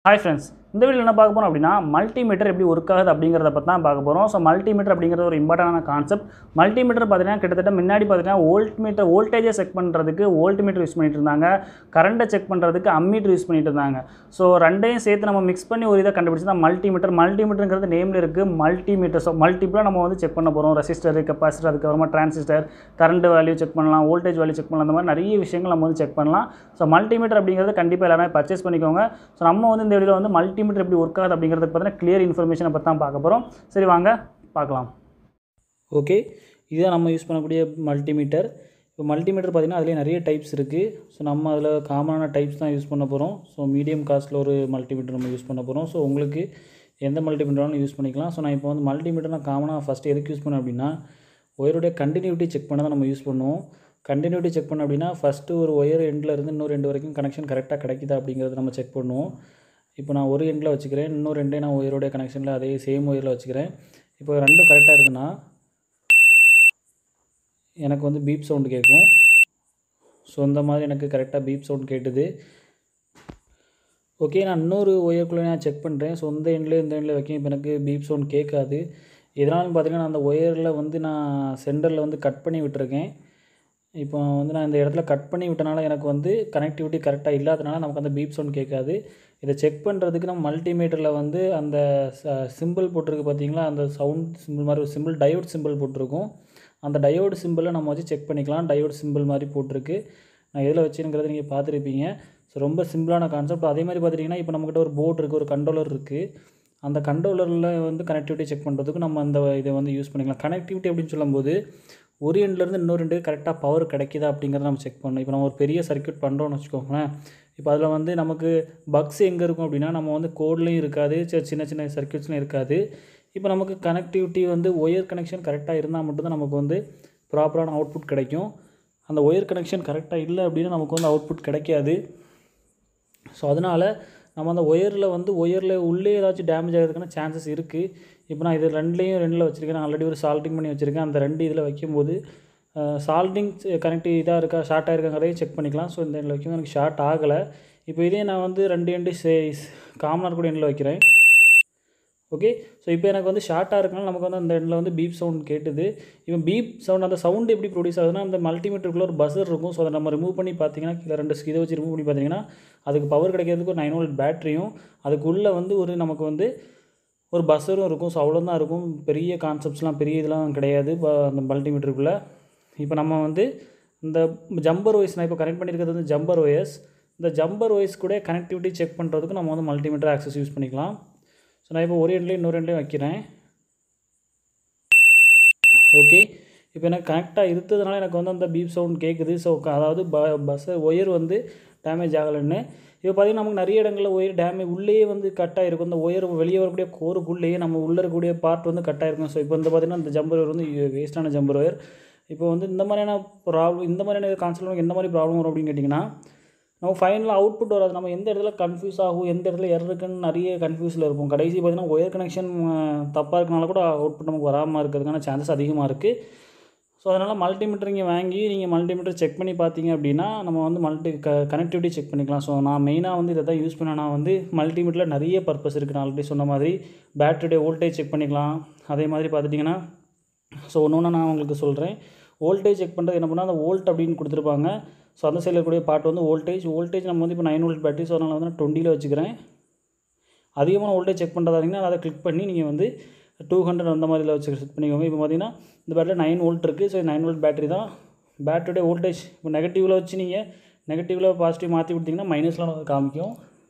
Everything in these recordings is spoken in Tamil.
ஹாய் ஃப்ரெண்ட்ஸ் இந்த வீடியோ என்ன பார்க்க போகிறோம் அப்படின்னா மல்டிமீட்டர் எப்படி ஒர்க் ஆகுது அப்படிங்கிறத பற்றி தான் பார்க்க போகிறோம் ஸோ மல்டிமீட்டர் அப்படிங்கிறது ஒரு இம்பார்ட்டண்டான கான்செப்ட் மல்டிமீட்டர் பார்த்தீங்கன்னா கிட்டத்தட்ட முன்னாடி பார்த்தீங்கன்னா வோல்ட் மீட்டர் வோல்டேஜை செக் பண்ணுறதுக்கு வோல்ட் மீட்டர் யூஸ் பண்ணிட்டு இருந்தாங்க கரண்ட்டை செக் பண்ணுறதுக்கு அம்மீட்டர் யூஸ் பண்ணிட்டு இருந்தாங்க ஸோ ரெண்டையும் சேர்த்து நம்ம மிக்ஸ் பண்ணி ஒரு இதை கண்டுபிடிச்சு தான் மல்டிமீட்டர் மல்டிமீட்டருங்கிறது நேமில் இருக்குது மல்டிமீட்டர் ஸோ மல்டிபிளாக நம்ம வந்து செக் பண்ண போகிறோம் ரெசிஸ்டர் கெப்பாசிட்டர் அதுக்கப்புறமா டிரான்சிஸ்டர் கரண்ட் வேல்யூ செக் பண்ணலாம் வோல்டேஜ் வேல்யூ செக் பண்ணலாம் அந்த மாதிரி நிறைய விஷயங்கள் நம்ம வந்து செக் பண்ணலாம் ஸோ மல்டிமீட்டர் அப்படிங்கிறது கண்டிப்பாக எல்லாமே பர்ச்சேஸ் பண்ணிக்கோங்க ஸோ நம்ம வந்து இந்த வீடியோவில் வந்து மல்டிமீட்டர் எப்படி ஒர்க் ஆகுது அப்படிங்கிறதுக்கு பார்த்தீங்கன்னா கிளியர் இன்ஃபர்மேஷனை பற்றி தான் பார்க்க போகிறோம் சரி வாங்க பார்க்கலாம் ஓகே இதுதான் நம்ம யூஸ் பண்ணக்கூடிய மல்டிமீட்டர் இப்போ மல்டிமீட்டர் பார்த்திங்கன்னா அதுலேயே நிறைய டைப்ஸ் இருக்குது ஸோ நம்ம அதில் காமனான டைப்ஸ் தான் யூஸ் பண்ண போகிறோம் ஸோ மீடியம் காஸ்ட்டில் ஒரு மல்டிமீட்டர் நம்ம யூஸ் பண்ண போகிறோம் ஸோ உங்களுக்கு எந்த மல்டிமீட்டராலும் யூஸ் பண்ணிக்கலாம் ஸோ நான் இப்போ வந்து மல்டிமீட்டர் நான் காமனாக ஃபஸ்ட்டு எதுக்கு யூஸ் பண்ணேன் அப்படின்னா ஒயருடைய கண்டினியூட்டி செக் பண்ண தான் நம்ம யூஸ் பண்ணுவோம் கண்டினியூட்டி செக் பண்ண அப்படின்னா ஃபஸ்ட்டு ஒரு ஒயர் எண்டில் இருந்து இன்னொரு ரெண்டு வரைக்கும் கனெக்ஷன் கரெக்டாக கிடைக்குதா அப்படிங்கிறத நம்ம செக் பண்ணுவோம் இப்போ நான் ஒரு எண்டில் வச்சுக்கிறேன் இன்னும் ரெண்டே நான் ஒயரோடைய கனெக்ஷனில் அதே சேம் ஒயரில் வச்சுக்கிறேன் இப்போ ரெண்டும் கரெக்டாக இருக்குன்னா எனக்கு வந்து பீப் சவுண்டு கேட்கும் ஸோ அந்த மாதிரி எனக்கு கரெக்டாக பீப் சவுண்ட் கேட்டுது ஓகே நான் இன்னொரு ஒயருக்குள்ளே நான் செக் பண்ணுறேன் ஸோ இந்த எண்ட்லேயே இந்த எண்ட்லேயே வைக்க இப்போ எனக்கு பீப் சவுண்ட் கேட்காது இதனாலும் பார்த்தீங்கன்னா அந்த ஒயரில் வந்து நான் சென்டரில் வந்து கட் பண்ணி விட்டுருக்கேன் இப்போ வந்து நான் இந்த இடத்துல கட் பண்ணி விட்டனால எனக்கு வந்து கனெக்டிவிட்டி கரெக்டாக இல்லாதனால நமக்கு அந்த பீப் சவுண்ட் கேட்காது இதை செக் பண்ணுறதுக்கு நம்ம மல்டிமீட்டரில் வந்து அந்த சிம்பிள் போட்டிருக்கு பார்த்தீங்களா அந்த சவுண்ட் சிம்பிள் மாதிரி ஒரு சிம்பிள் டயோட் சிம்பிள் போட்டிருக்கும் அந்த டயோடு சிம்பிளை நம்ம வச்சு செக் பண்ணிக்கலாம் டயோடு சிம்பிள் மாதிரி போட்டிருக்கு நான் எதில் வச்சுருங்கிறத நீங்கள் பார்த்துருப்பீங்க ஸோ ரொம்ப சிம்பிளான கான்செப்ட் அதே மாதிரி பார்த்துட்டிங்கன்னா இப்போ நம்மக்கிட்ட ஒரு போர்டு இருக்குது ஒரு கண்ட்ரோலர் இருக்குது அந்த கண்ட்ரோலரில் வந்து கனெக்டிவிட்டி செக் பண்ணுறதுக்கு நம்ம அந்த இதை வந்து யூஸ் பண்ணிக்கலாம் கனெக்டிவிட்டி அப்படின்னு சொல்லும்போது ஒரு எண்ட்லேருந்து இன்னொரு ரெண்டு கரெக்டாக பவர் கிடைக்குதா அப்படிங்கிறத நம்ம செக் பண்ணணும் இப்போ நம்ம ஒரு பெரிய சர்க்யூட் பண்ணுறோம்னு வச்சுக்கோங்களேன் இப்போ அதில் வந்து நமக்கு பக்ஸ் எங்கே இருக்கும் அப்படின்னா நம்ம வந்து கோட்லேயும் இருக்காது சின்ன சின்ன சர்க்யூட்ஸ்லையும் இருக்காது இப்போ நமக்கு கனெக்டிவிட்டி வந்து ஒயர் கனெக்ஷன் கரெக்டாக இருந்தால் மட்டும்தான் நமக்கு வந்து ப்ராப்பரான அவுட்புட் கிடைக்கும் அந்த ஒயர் கனெக்ஷன் கரெக்டாக இல்லை அப்படின்னா நமக்கு வந்து அவுட்புட் கிடைக்காது ஸோ அதனால் நம்ம அந்த ஒயரில் வந்து ஒயரில் உள்ளே ஏதாச்சும் டேமேஜ் ஆகிறதுக்கான சான்சஸ் இருக்குது இப்போ நான் இது ரெண்டுலேயும் ரெண்டில் வச்சுருக்கேன் நான் ஆல்ரெடி ஒரு சால்ட்டிங் பண்ணி வச்சுருக்கேன் அந்த ரெண்டு இதில் வைக்கும்போது சால்ட்டிங் கனெக்ட் இதாக இருக்கா ஷார்ட் ஆகிருக்காங்கிறதையும் செக் பண்ணிக்கலாம் ஸோ இந்த எண்டில் வைக்கும்போது எனக்கு ஷார்ட் ஆகலை இப்போ இதே நான் வந்து ரெண்டு எண்டு சே காமனாக கூட எண்டில் வைக்கிறேன் ஓகே ஸோ இப்போ எனக்கு வந்து ஷார்ட்டாக இருக்கனால நமக்கு வந்து அந்த எண்டில் வந்து பீப் சவுண்ட் கேட்டுது இப்போ பீப் சவுண்ட் அந்த சவுண்ட் எப்படி ப்ரொடியூஸ் ஆகுதுன்னா அந்த மல்டிமீட்டருக்குள்ள ஒரு பஸ்ஸர் இருக்கும் ஸோ அதை நம்ம ரிமூவ் பண்ணி பார்த்தீங்கன்னா கீழே ரெண்டு இதை வச்சு ரிமூவ் பண்ணி பார்த்தீங்கன்னா அதுக்கு பவர் கிடைக்கிறதுக்கு ஒரு நைன் வோல்ட் பேட்டரியும் அதுக்குள்ளே வந்து ஒரு நமக்கு வந்து ஒரு பஸ்ஸரும் இருக்கும் ஸோ அவ்வளோதான் இருக்கும் பெரிய கான்செப்ட்ஸ்லாம் பெரிய இதெல்லாம் கிடையாது இப்போ அந்த மல்டிமீட்டருக்குள்ளே இப்போ நம்ம வந்து இந்த ஜம்பர் ஒய்ஸ் நான் இப்போ கனெக்ட் பண்ணியிருக்கிறது வந்து ஜம்பர் ஒயர்ஸ் இந்த ஜம்பர் ஒய்ஸ் கூட கனெக்டிவிட்டி செக் பண்ணுறதுக்கு நம்ம வந்து மல்டிமீட்டர் ஆக்சஸ் யூஸ் பண்ணிக்கலாம் ஸோ நான் இப்போ ஒரு எண்ட்லேயும் இன்னொரு எண்ட்லேயும் வைக்கிறேன் ஓகே இப்போ எனக்கு கனெக்டாக இருந்ததுனால எனக்கு வந்து அந்த பீப் சவுண்ட் கேட்குது ஸோ அதாவது ப பஸ்ஸை ஒயர் வந்து டேமேஜ் ஆகலைன்னு இப்போ பார்த்திங்கன்னா நமக்கு நிறைய இடங்களில் ஒயர் டேமேஜ் உள்ளேயே வந்து கட் ஆகிருக்கும் இந்த ஒயர் வெளியே வரக்கூடிய கோருக்குள்ளேயே நம்ம உள்ளே இருக்கக்கூடிய பார்ட் வந்து கட் ஆகிருக்கும் ஸோ இப்போ வந்து பார்த்திங்கன்னா இந்த ஜம்பர் ஒயர் வந்து வேஸ்ட்டான ஜம்பர் ஒயர் இப்போ வந்து இந்த மாதிரியான ப்ராப்ளம் இந்த மாதிரியான கான்செப்ட் எந்த மாதிரி ப்ராப்ளம் வரும் அப்படின்னு கேட்டிங்கன்னா நம்ம ஃபைனலாக அவுட்புட் வராது நம்ம எந்த இடத்துல கன்ஃபியூஸ் ஆகும் எந்த இடத்துல எர் இருக்குன்னு நிறைய கன்ஃபியூஸில் இருப்போம் கடைசி பார்த்திங்கன்னா ஒயர் கனெக்ஷன் தப்பாக இருக்கனால கூட அவுட்புட் நமக்கு வராமல் இருக்கிறதுக்கான சான்சஸ் அதிகமாக இருக்குது ஸோ அதனால் மல்டிமீட்டர் இங்கே வாங்கி நீங்கள் மல்டிமீட்டர் செக் பண்ணி பார்த்தீங்க அப்படின்னா நம்ம வந்து மல்டி க கனெக்டிவிட்டி செக் பண்ணிக்கலாம் ஸோ நான் மெயினாக வந்து இதை தான் யூஸ் பண்ணேன் வந்து மல்டிமீட்டரில் நிறைய பர்பஸ் இருக்குது நான் ஆல்ரெடி சொன்ன மாதிரி பேட்டரியுடைய வோல்டேஜ் செக் பண்ணிக்கலாம் அதே மாதிரி பார்த்துட்டிங்கன்னா ஸோ ஒன்று ஒன்று நான் உங்களுக்கு சொல்கிறேன் வோல்டேஜ் செக் பண்ணுறது என்ன பண்ணால் அந்த வோல்ட் அப்படின்னு கொடுத்துருப்பாங்க ஸோ அந்த சைடில் இருக்கக்கூடிய பார்ட் வந்து வோல்டேஜ் வோல்டேஜ் நம்ம வந்து இப்போ நைன் வோல்ட் பேட்டரி ஸோ அதனால் வந்து நான் டுவெண்ட்டியில் வச்சுக்கிறேன் அதிகமான வோல்டேஜ் செக் பண்ணுறதா இருந்தீங்கன்னா அதை கிளிக் பண்ணி நீங்கள் வந்து டூ ஹண்ட்ரட் அந்த மாதிரியில் வச்சு செட் பண்ணிக்கோங்க இப்போ பார்த்தீங்கன்னா இந்த பேட்டரியில் நைன் வோல்ட் இருக்குது ஸோ நைன் வோல்ட் பேட்டரி தான் பேட்டரியோட வோல்டேஜ் இப்போ நெகட்டிவில் வச்சு நீங்கள் நெகட்டிவில் பாசிட்டிவ் மாற்றி கொடுத்தீங்கன்னா மைனஸில் நமக்கு காமிக்கும்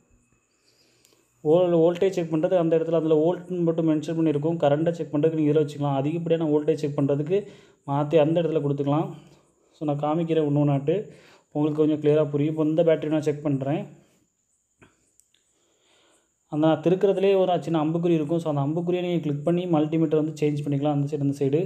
ஓல் வோல்டேஜ் செக் பண்ணுறது அந்த இடத்துல அதில் வோல்ட்னு மட்டும் மென்ஷன் பண்ணியிருக்கும் கரண்ட்டை செக் பண்ணுறதுக்கு நீங்கள் இதில் வச்சுக்கலாம் அதிகப்படியான வோல்டேஜ் செக் பண்ணுறதுக்கு மாற்றி அந்த இடத்துல கொடுத்துக்கலாம் ஸோ நான் காமிக்கிறேன் ஒன்று ஒன்றாட்டு உங்களுக்கு கொஞ்சம் கிளியராக புரியும் இப்போ இந்த பேட்டரி நான் செக் பண்ணுறேன் அந்த நான் திருக்கிறதுலே ஒரு சின்ன அம்புக்குறி இருக்கும் ஸோ அந்த அம்புக்குறியை நீங்கள் கிளிக் பண்ணி மல்டிமீட்டர் வந்து சேஞ்ச் பண்ணிக்கலாம் அந்த சைடு அந்த சைடு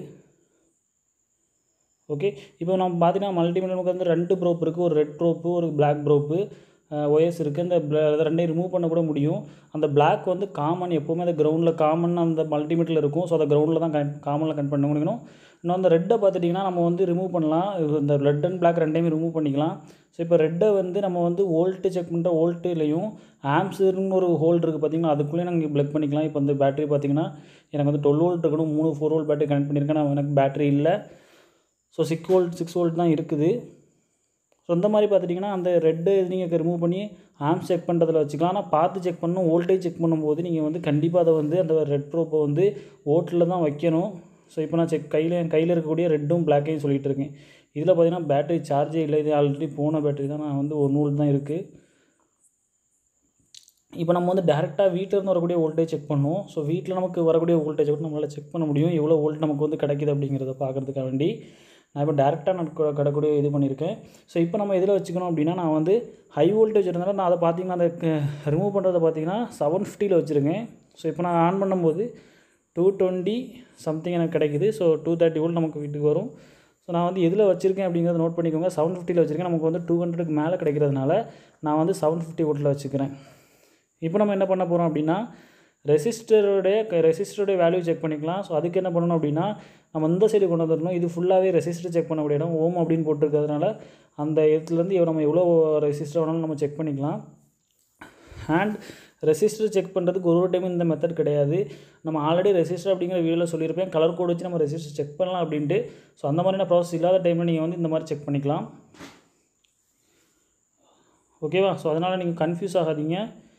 ஓகே இப்போ நம்ம பார்த்தீங்கன்னா மல்டிமீட்டர் நமக்கு வந்து ரெண்டு ப்ரோப் இருக்குது ஒரு ரெட் ப்ரோப்பு ஒரு பிளாக் ப்ரோப்பு ஒயர்ஸ் இருக்குது அந்த bla- அதை ரெண்டையும் ரிமூவ் பண்ண கூட முடியும் அந்த Black வந்து காமன் எப்போவுமே அந்த கிரவுண்டில் காமன் அந்த மல்டிமீட்டரில் இருக்கும் ஸோ அதை கிரவுண்டில் தான் கன் காமனில் கன் பண்ண முடியும் இன்னும் அந்த ரெட்டை பார்த்துட்டிங்கன்னா நம்ம வந்து ரிமூவ் பண்ணலாம் இது இந்த ரெட் அண்ட் Black ரெண்டையுமே ரிமூவ் பண்ணிக்கலாம் ஸோ இப்போ ரெட்டை வந்து நம்ம வந்து வோல்ட்டு செக் பண்ணுற வோல்ட்டுலையும் ஆம்ஸுன்னு ஒரு ஹோல்ட் இருக்குது பார்த்தீங்கன்னா அதுக்குள்ளேயே நாங்கள் ப்ளக் பண்ணிக்கலாம் இப்போ இந்த பேட்டரி பார்த்தீங்கன்னா எனக்கு வந்து டுவெல் வோல்ட் இருக்கணும் மூணு ஃபோர் வோல்ட் பேட்டரி கனெக்ட் பண்ணியிருக்கேன் நான் எனக்கு பேட்டரி இல்லை so six volt six volt தான் இருக்குது ஸோ இந்த மாதிரி பார்த்துட்டிங்கன்னா அந்த ரெட்டு நீங்கள் ரிமூவ் பண்ணி ஆம் செக் பண்ணுறதுல வச்சுக்கலாம் ஆனால் பார்த்து செக் பண்ணணும் வோல்டேஜ் செக் பண்ணும்போது நீங்கள் வந்து கண்டிப்பாக அதை வந்து அந்த ரெட் ப்ரோப்பை வந்து ஓட்டில் தான் வைக்கணும் ஸோ இப்போ நான் செக் கையில் என் கையில் இருக்கக்கூடிய ரெட்டும் பிளாக்கையும் சொல்லிகிட்டு இருக்கேன் இதில் பார்த்தீங்கன்னா பேட்டரி சார்ஜே இல்லை இது ஆல்ரெடி போன பேட்டரி தான் நான் வந்து ஒரு நூல் தான் இருக்குது இப்போ நம்ம வந்து டேரெக்டாக வீட்டிலேருந்து வரக்கூடிய வோல்டேஜ் செக் பண்ணுவோம் ஸோ வீட்டில் நமக்கு வரக்கூடிய வோல்டேஜ் கூட நம்மளால் செக் பண்ண முடியும் எவ்வளோ வோல்ட் நமக்கு வந்து கிடைக்குது அப்படிங்கிறத பார்க்குறதுக்காக வேண்டி நான் இப்போ டேரெக்டாக நான் க- கிடக்கூடிய இது பண்ணியிருக்கேன் ஸோ இப்போ நம்ம எதில் வச்சுக்கணும் அப்படின்னா நான் வந்து ஹை வோல்டேஜ் இருந்தாலும் நான் அதை பார்த்தீங்கன்னா அதை ரிமூவ் பண்ணுறதை பார்த்தீங்கன்னா செவன் ஃபிஃப்டியில் வச்சுருக்கேன் ஸோ இப்போ நான் ஆன் பண்ணும்போது டூ டுவெண்ட்டி சம்திங் எனக்கு கிடைக்குது ஸோ டூ தேர்ட்டி வோல்ட் நமக்கு வீட்டுக்கு வரும் ஸோ நான் வந்து எதில் வச்சுருக்கேன் அப்படிங்கிறத நோட் பண்ணிக்கோங்க செவன் ஃபிஃப்டியில் வச்சுருக்கேன் நமக்கு வந்து டூ ஹண்ட்ரடுக்கு மேலே கிடைக்கிறதுனால நான் வந்து செவன் ஃபிஃப்டி வோல்ட்டில் வச்சுக்கிறேன் இப்போ நம்ம என்ன பண்ண போகிறோம் அப்படின்னா ரெசிஸ்டருடைய ரெசிஸ்டருடைய வேல்யூ செக் பண்ணிக்கலாம் ஸோ அதுக்கு என்ன பண்ணணும் அப்படின்னா நம்ம இந்த சைடு கொண்டு வந்துடணும் இது ஃபுல்லாகவே ரெசிஸ்டர் செக் பண்ணக்கூடிய இடம் ஓம் அப்படின்னு போட்டிருக்கிறதுனால அந்த இடத்துலேருந்து எவ்வளோ நம்ம எவ்வளோ ரெசிஸ்டர் வேணாலும் நம்ம செக் பண்ணிக்கலாம் அண்ட் ரெசிஸ்டர் செக் பண்ணுறதுக்கு ஒரு ஒரு டைம் இந்த மெத்தட் கிடையாது நம்ம ஆல்ரெடி ரெசிஸ்டர் அப்படிங்கிற வீடியோவில் சொல்லியிருப்பேன் கலர் கோட் வச்சு நம்ம ரெசிஸ்டர் செக் பண்ணலாம் அப்படின்ட்டு ஸோ அந்த மாதிரியான ப்ராசஸ் இல்லாத டைமில் நீங்கள் வந்து இந்த மாதிரி செக் பண்ணிக்கலாம் ஓகேவா ஸோ அதனால் நீங்கள் கன்ஃபியூஸ் ஆகாதீங்க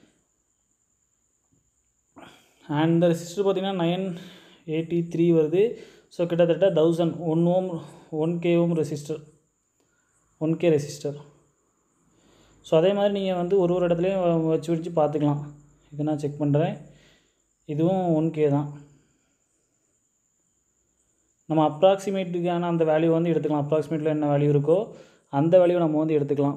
அண்ட் இந்த ரெசிஸ்டர் பார்த்தீங்கன்னா நைன் எயிட்டி த்ரீ வருது ஸோ கிட்டத்தட்ட thousand one ohm one K ohm resistor one K resistor so அதே மாதிரி நீங்கள் வந்து ஒரு ஒரு இடத்துலையும் வச்சு வச்சு பார்த்துக்கலாம் இதை நான் செக் பண்ணுறேன் இதுவும் ஒன் கே தான் நம்ம அப்ராக்சிமேட்டுக்கான அந்த வேல்யூ வந்து எடுத்துக்கலாம் அப்ராக்சிமேட்டில் என்ன வேல்யூ இருக்கோ அந்த வேல்யூ நம்ம வந்து எடுத்துக்கலாம்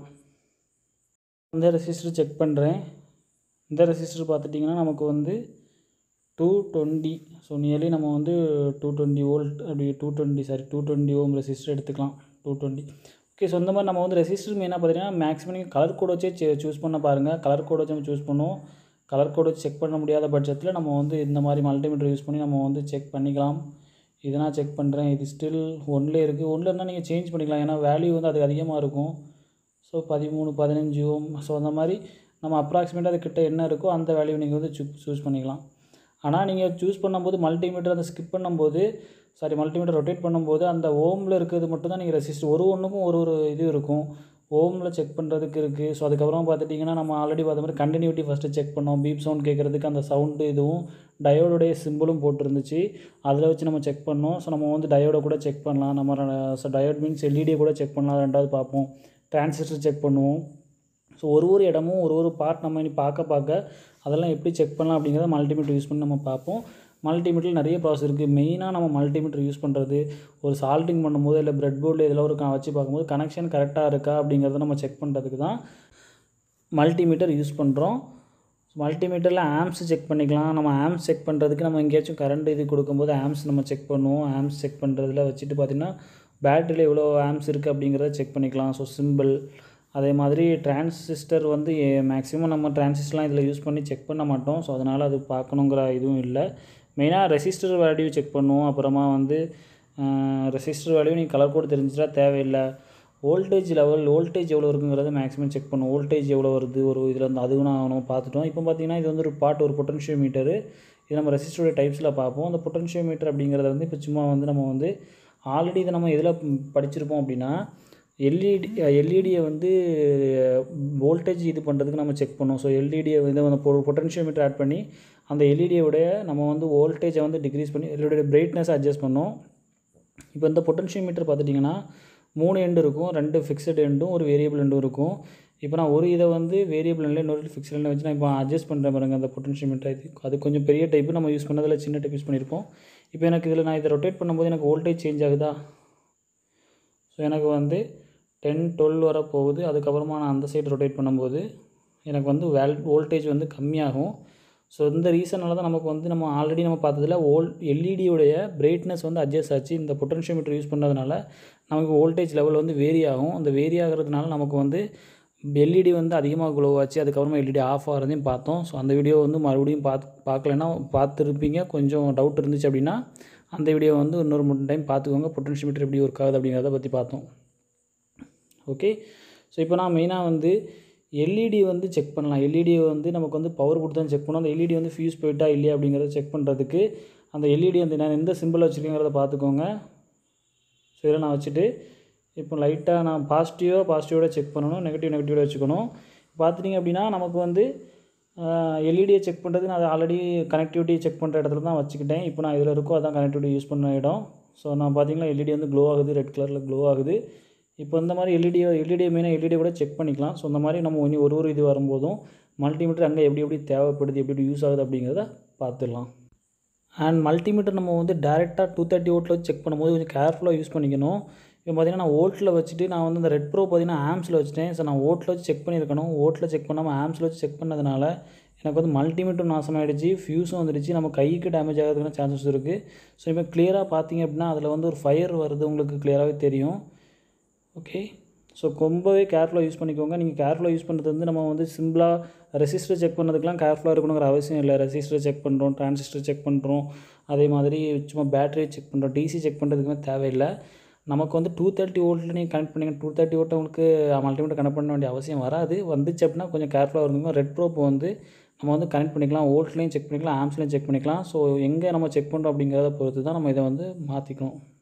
இந்த ரெசிஸ்டர் செக் பண்ணுறேன் இந்த ரெசிஸ்டர் பார்த்துட்டிங்கன்னா நமக்கு வந்து டூ டுவெண்ட்டி ஸோ நியர்லி நம்ம வந்து டூ டுவெண்ட்டி வோல்ட் அப்படி two twenty sorry two twenty ohm resistor எடுத்துக்கலாம் டூ டுவெண்ட்டி ஓகே ஸோ இந்த மாதிரி நம்ம வந்து ரெசிஸ்டர் மெயினாக பார்த்தீங்கன்னா மேக்ஸிமம் நீங்கள் கலர் கோட் வச்சே சூஸ் பண்ண பாருங்கள் கலர் கோட் வச்சு நம்ம சூஸ் பண்ணுவோம் கலர் கோட் வச்சு செக் பண்ண முடியாத பட்சத்தில் நம்ம வந்து இந்த மாதிரி மல்டிமீட்டர் யூஸ் பண்ணி நம்ம வந்து செக் பண்ணிக்கலாம் இதை நான் செக் பண்ணுறேன் இது ஸ்டில் ஒன்லேயே இருக்குது ஒன்றில் இருந்தால் நீங்கள் சேஞ்ச் பண்ணிக்கலாம் ஏன்னா வேல்யூ வந்து அது அதிகமாக இருக்கும் ஸோ பதிமூணு பதினஞ்சு ஓம் ஸோ அந்த மாதிரி நம்ம அப்ராக்சிமேட்டாக அதுக்கிட்ட என்ன இருக்கோ அந்த வேல்யூ நீங்கள் வந்து சூ சூஸ் பண்ணிக்கலாம் ஆனால் நீங்கள் சூஸ் பண்ணும்போது மல்டிமீட்டர் அதை ஸ்கிப் பண்ணும்போது சாரி மல்டிமீட்டர் ரொட்டேட் பண்ணும்போது அந்த ஓமில் இருக்கிறது மட்டும் தான் நீங்கள் ரெசிஸ்ட் ஒரு ஒன்றுக்கும் ஒரு ஒரு இது இருக்கும் ஓமில் செக் பண்ணுறதுக்கு இருக்குது ஸோ அதுக்கப்புறம் பார்த்துட்டிங்கன்னா நம்ம ஆல்ரெடி பார்த்த மாதிரி கண்டினியூட்டி ஃபஸ்ட்டு செக் பண்ணோம் பீப் சவுண்ட் கேட்குறதுக்கு அந்த சவுண்டு இதுவும் டயோடுடைய சிம்பிளும் போட்டிருந்துச்சு அதில் வச்சு நம்ம செக் பண்ணோம் ஸோ நம்ம வந்து டயோடை கூட செக் பண்ணலாம் நம்ம ஸோ டயோட் மீன்ஸ் எல்இடியை கூட செக் பண்ணலாம் ரெண்டாவது பார்ப்போம் டிரான்சிஸ்டர் செக் பண்ணுவோம் ஸோ ஒரு ஒரு இடமும் ஒரு ஒரு பார்ட் நம்ம இனி பார்க்க பார்க்க அதெல்லாம் எப்படி செக் பண்ணலாம் அப்படிங்கிறத மல்டிமீட்டர் யூஸ் பண்ணி நம்ம பார்ப்போம் மல்டிமீட்டரில் நிறைய ப்ராசஸ் இருக்குது மெயினாக நம்ம மல்டிமீட்டர் யூஸ் பண்ணுறது ஒரு சால்ட்டிங் பண்ணும்போது இல்லை பிரெட் போர்டில் இதில் ஒரு க- வச்சு பார்க்கும்போது கனெக்ஷன் கரெக்டாக இருக்கா அப்படிங்கிறத நம்ம செக் பண்ணுறதுக்கு தான் மல்டிமீட்டர் யூஸ் பண்ணுறோம் மல்டிமீட்டரில் ஆம்ஸ் செக் பண்ணிக்கலாம் நம்ம ஆம்ஸ் செக் பண்ணுறதுக்கு நம்ம எங்கேயாச்சும் கரண்ட் இது கொடுக்கும்போது ஆம்ஸ் நம்ம செக் பண்ணுவோம் ஆம்ஸ் செக் பண்ணுறதுல வச்சுட்டு பார்த்திங்கன்னா பேட்டரியில் எவ்வளோ ஆம்ஸ் இருக்குது அப்படிங்கிறத செக் பண்ணிக்கலாம் ஸோ சிம்பிள் அதே மாதிரி டிரான்சிஸ்டர் வந்து மேக்ஸிமம் நம்ம டிரான்சிஸ்டர்லாம் இதில் யூஸ் பண்ணி செக் பண்ண மாட்டோம் ஸோ அதனால் அது பார்க்கணுங்கிற இதுவும் இல்லை மெயினாக ரெசிஸ்டர் வேல்யூ செக் பண்ணுவோம் அப்புறமா வந்து ரெசிஸ்டர் வேல்யூ நீங்கள் கலர் கோட் தெரிஞ்சிட்டா தேவையில்லை வோல்டேஜ் லெவல் வோல்டேஜ் எவ்வளோ இருக்குங்கிறத மேக்ஸிமம் செக் பண்ணுவோம் வோல்டேஜ் எவ்வளோ வருது ஒரு இதில் இருந்து அதுவும் நான் நம்ம பார்த்துட்டோம் இப்போ பார்த்தீங்கன்னா இது வந்து ஒரு பாட் ஒரு பொட்டன்ஷியோ மீட்டரு இது நம்ம ரெசிஸ்டருடைய டைப்ஸில் பார்ப்போம் அந்த பொட்டன்ஷியோ மீட்டர் அப்படிங்கிறத வந்து இப்போ சும்மா வந்து நம்ம வந்து ஆல்ரெடி இதை நம்ம எதில் படிச்சிருப்போம் அப்படின்னா எல்இடி எல்இடியை வந்து வோல்டேஜ் இது பண்ணுறதுக்கு நம்ம செக் பண்ணோம் ஸோ எல்இடியை வந்து அந்த பொட்டன்ஷியோ மீட்டர் ஆட் பண்ணி அந்த எல்இடியோடைய நம்ம வந்து வோல்டேஜை வந்து டிக்ரீஸ் பண்ணி எல்இடியோட பிரைட்னஸ் அட்ஜஸ்ட் பண்ணோம் இப்போ இந்த பொட்டன்ஷியோ மீட்டர் பார்த்துட்டிங்கன்னா மூணு எண்டு இருக்கும் ரெண்டு ஃபிக்ஸட் எண்டும் ஒரு வேரியபிள் எண்டும் இருக்கும் இப்போ நான் ஒரு இதை வந்து வேரியபிள் எண்ணில் இன்னொரு ஃபிக்ஸட் எண்ணை வச்சு நான் இப்போ அட்ஜஸ்ட் பண்ணுறேன் பாருங்க அந்த பொட்டன்ஷியோ மீட்டர் இது அது கொஞ்சம் பெரிய டைப்பு நம்ம யூஸ் பண்ணதில் சின்ன டைப் யூஸ் பண்ணியிருப்போம் இப்போ எனக்கு இதில் நான் இதை ரொட்டேட் பண்ணும்போது எனக்கு வோல்டேஜ் சேஞ்ச் ஆகுதா ஸோ எனக்கு வந்து டென் டுவெல் வர போகுது அதுக்கப்புறமா நான் அந்த சைடு ரொட்டேட் பண்ணும்போது எனக்கு வந்து வேல் வோல்டேஜ் வந்து கம்மியாகும் ஸோ இந்த ரீசனால தான் நமக்கு வந்து நம்ம ஆல்ரெடி நம்ம பார்த்ததுல வோல் எல்இடியோடைய பிரைட்னஸ் வந்து அட்ஜஸ்ட் ஆச்சு இந்த பொட்டன்ஷியோமீட்டர் யூஸ் பண்ணதுனால நமக்கு வோல்டேஜ் லெவல் வந்து வேரி ஆகும் அந்த வேரி ஆகிறதுனால நமக்கு வந்து எல்இடி வந்து அதிகமாக க்ளோ ஆச்சு அதுக்கப்புறமா எல்இடி ஆஃப் ஆகிறதையும் பார்த்தோம் ஸோ அந்த வீடியோ வந்து மறுபடியும் பார்த்து பார்க்கலன்னா பார்த்துருப்பீங்க கொஞ்சம் டவுட் இருந்துச்சு அப்படின்னா அந்த வீடியோ வந்து இன்னொரு மூணு டைம் பார்த்துக்கோங்க பொட்டன்ஷியோமீட்டர் எப்படி ஒர்க் ஆகுது அப்படிங்கிறத பற்றி பார்த்தோம் ஓகே ஸோ இப்போ நான் மெயினாக வந்து எல்இடி வந்து செக் பண்ணலாம் எல்இடி வந்து நமக்கு வந்து பவர் கொடுத்து தான் செக் பண்ணணும் அந்த எல்இடி வந்து ஃபியூஸ் போயிட்டா இல்லையா அப்படிங்கிறத செக் பண்ணுறதுக்கு அந்த எல்இடி வந்து நான் எந்த சிம்பிள் வச்சுருக்கேங்கிறத பார்த்துக்கோங்க ஸோ இதெல்லாம் நான் வச்சுட்டு இப்போ லைட்டாக நான் பாசிட்டிவாக பாசிட்டிவோட செக் பண்ணணும் நெகட்டிவ் நெகட்டிவோட வச்சுக்கணும் பார்த்துட்டிங்க அப்படின்னா நமக்கு வந்து எல்இடியை செக் பண்ணுறது நான் ஆல்ரெடி கனெக்டிவிட்டி செக் பண்ணுற இடத்துல தான் வச்சுக்கிட்டேன் இப்போ நான் இதில் இருக்கோ அதான் கனெக்டிவிட்டி யூஸ் பண்ண இடம் ஸோ நான் பார்த்தீங்கன்னா எல்இடி வந்து க்ளோ ஆகுது ரெட் கலரில் க்ளோ ஆகுது இப்போ இந்த மாதிரி எல்இடி எல்இடி மெயினாக எல்இடி கூட செக் பண்ணிக்கலாம் ஸோ இந்த மாதிரி நம்ம இனி ஒரு ஒரு இது வரும்போதும் மல்டிமீட்டர் அங்கே எப்படி எப்படி தேவைப்படுது எப்படி எப்படி யூஸ் ஆகுது அப்படிங்கிறத பார்த்துடலாம் அண்ட் மல்டிமீட்டர் நம்ம வந்து டேரெக்டாக டூ தேர்ட்டி ஓட்டில் வச்சு செக் பண்ணும்போது கொஞ்சம் கேர்ஃபுல்லாக யூஸ் பண்ணிக்கணும் இப்போ பார்த்தீங்கன்னா நான் ஓட்டில் வச்சுட்டு நான் வந்து இந்த ரெட் ப்ரோ பார்த்தீங்கன்னா ஆம்ஸில் வச்சுட்டேன் ஸோ நான் ஓட்டில் வச்சு செக் பண்ணியிருக்கணும் ஓட்டில் செக் பண்ணாமல் ஆம்ஸில் வச்சு செக் பண்ணதுனால எனக்கு வந்து மல்டிமீட்டர் நாசமாயிடுச்சு ஃபியூஸும் வந்துடுச்சு நம்ம கைக்கு டேமேஜ் ஆகிறதுக்கான சான்சஸ் இருக்குது ஸோ இப்போ கிளியராக பார்த்தீங்க அப்படின்னா அதில் வந்து ஒரு ஃபயர் வருது உங்களுக்கு கிளியராகவே தெரியும் ஓகே ஸோ ரொம்பவே கேர்ஃபுல்லாக யூஸ் பண்ணிக்கோங்க நீங்கள் கேர்ஃபுல்லாக யூஸ் பண்ணுறது வந்து நம்ம வந்து சிம்பிளாக ரெசிஸ்டர் செக் பண்ணதுக்கெலாம் கேர்ஃபுல்லாக இருக்கணுங்கிற அவசியம் இல்லை ரெசிஸ்டர் செக் பண்ணுறோம் டிரான்சிஸ்டர் செக் பண்ணுறோம் அதே மாதிரி சும்மா பேட்டரி செக் பண்ணுறோம் டிசி செக் பண்ணுறதுக்குமே தேவையில்லை நமக்கு வந்து டூ தேர்ட்டி வோல்ட்டில் நீங்கள் கனெக்ட் பண்ணிங்க டூ தேர்ட்டி வோல்ட்டை உங்களுக்கு மல்டிமீட்டர் கனெக்ட் பண்ண வேண்டிய அவசியம் வராது வந்துச்சு அப்படின்னா கொஞ்சம் கேர்ஃபுல்லாக இருந்துங்க ரெட் ப்ரோப் வந்து நம்ம வந்து கனெக்ட் பண்ணிக்கலாம் வோல்ட்லேயும் செக் பண்ணிக்கலாம் ஆம்ஸ்லேயும் செக் பண்ணிக்கலாம் ஸோ எங்கே நம்ம செக் பண்ணுறோம் அப்படிங்கிறத பொறுத்து தான் நம்ம இதை வந்து மாற்றிக்கணும்